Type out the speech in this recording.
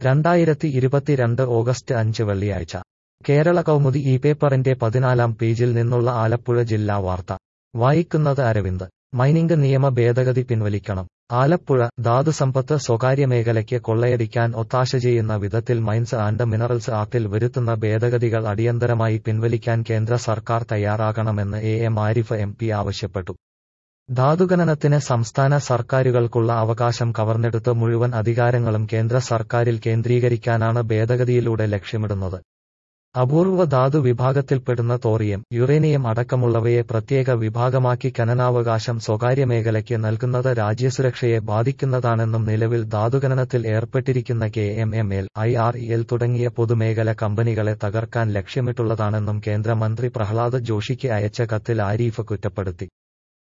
രണ്ടായിരത്തി ഇരുപത്തിരണ്ട് ഓഗസ്റ്റ് അഞ്ച് വെള്ളിയാഴ്ച കേരള കൗമുദി ഈ പേപ്പറിന്റെ പതിനാലാം പേജിൽ നിന്നുള്ള ആലപ്പുഴ ജില്ലാ വാർത്ത വായിക്കുന്നത് അരവിന്ദ് മൈനിംഗ് നിയമ ഭേദഗതി പിൻവലിക്കണം ആലപ്പുഴ ധാതുസമ്പത്ത് സ്വകാര്യ മേഖലയ്ക്ക് കൊള്ളയടിക്കാൻ ഒത്താശ ചെയ്യുന്ന വിധത്തിൽ മൈൻസ് ആൻഡ് മിനറൽസ് ആക്ടിൽ വരുത്തുന്ന ഭേദഗതികൾ അടിയന്തരമായി പിൻവലിക്കാൻ കേന്ദ്ര സർക്കാർ തയ്യാറാകണമെന്ന് A M Arif M P ആവശ്യപ്പെട്ടു ധാതുഖനനത്തിന് സംസ്ഥാന സർക്കാരുകൾക്കുള്ള അവകാശം കവർന്നെടുത്ത് മുഴുവൻ അധികാരങ്ങളും കേന്ദ്ര സർക്കാരിൽ കേന്ദ്രീകരിക്കാനാണ് ഭേദഗതിയിലൂടെ ലക്ഷ്യമിടുന്നത് അപൂർവ ധാതു വിഭാഗത്തിൽപ്പെടുന്ന തോറിയം യുറേനിയം അടക്കമുള്ളവയെ പ്രത്യേക വിഭാഗമാക്കി ഖനനാവകാശം സ്വകാര്യ മേഖലയ്ക്ക് നൽകുന്നത് രാജ്യസുരക്ഷയെ ബാധിക്കുന്നതാണെന്നും നിലവിൽ ധാതുഖനനത്തിൽ ഏർപ്പെട്ടിരിക്കുന്ന K M M L I R E തുടങ്ങിയ പൊതുമേഖല കമ്പനികളെ തകർക്കാൻ ലക്ഷ്യമിട്ടുള്ളതാണെന്നും കേന്ദ്രമന്ത്രി പ്രഹ്ലാദ് ജോഷിക്ക് അയച്ച കത്തിൽ ആരീഫ് കുറ്റപ്പെടുത്തി